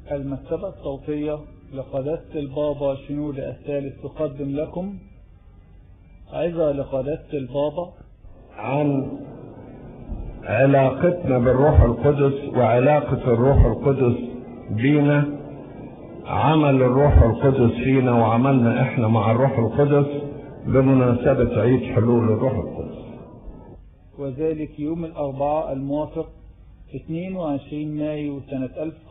المكتبة الصوتية لقداسة البابا شنود الثالث تقدم لكم عظة لقداسة البابا عن علاقتنا بالروح القدس وعلاقة الروح القدس بينا عمل الروح القدس فينا وعملنا احنا مع الروح القدس بمناسبة عيد حلول الروح القدس وذلك يوم الأربعاء الموافق 22 مايو سنة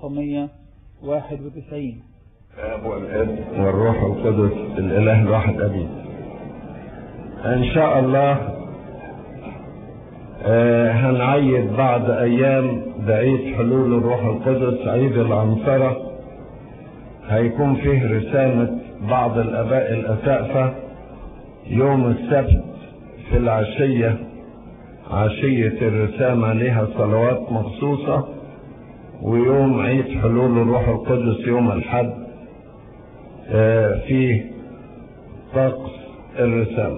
1991 الاب والابن والروح القدس الاله الواحد امين ان شاء الله آه هنعيد بعد ايام بعيد حلول الروح القدس عيد العنصرة هيكون فيه رسالة بعض الاباء الاسقفة يوم السبت في العشية عشية الرسامة لها صلوات مخصوصة ويوم عيد حلول الروح القدس يوم الحد آه في طقس الرسالة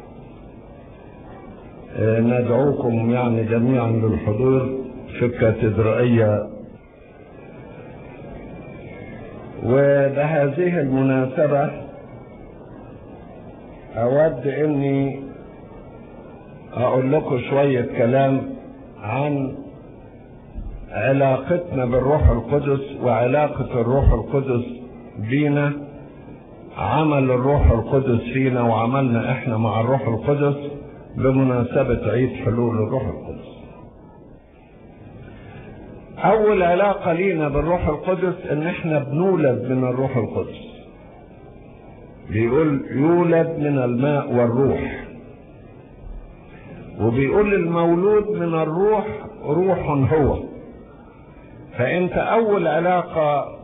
آه ندعوكم يعني جميعا للحضور في الكاتدرائية وبهذه المناسبة أود إني أقول لكم شوية كلام عن علاقتنا بالروح القدس وعلاقة الروح القدس بينا عمل الروح القدس فينا وعملنا احنا مع الروح القدس بمناسبة عيد حلول الروح القدس اول علاقة لينا بالروح القدس ان احنا بنولد من الروح القدس بيقول يولد من الماء والروح وبيقول المولود من الروح روح هو فانت اول علاقة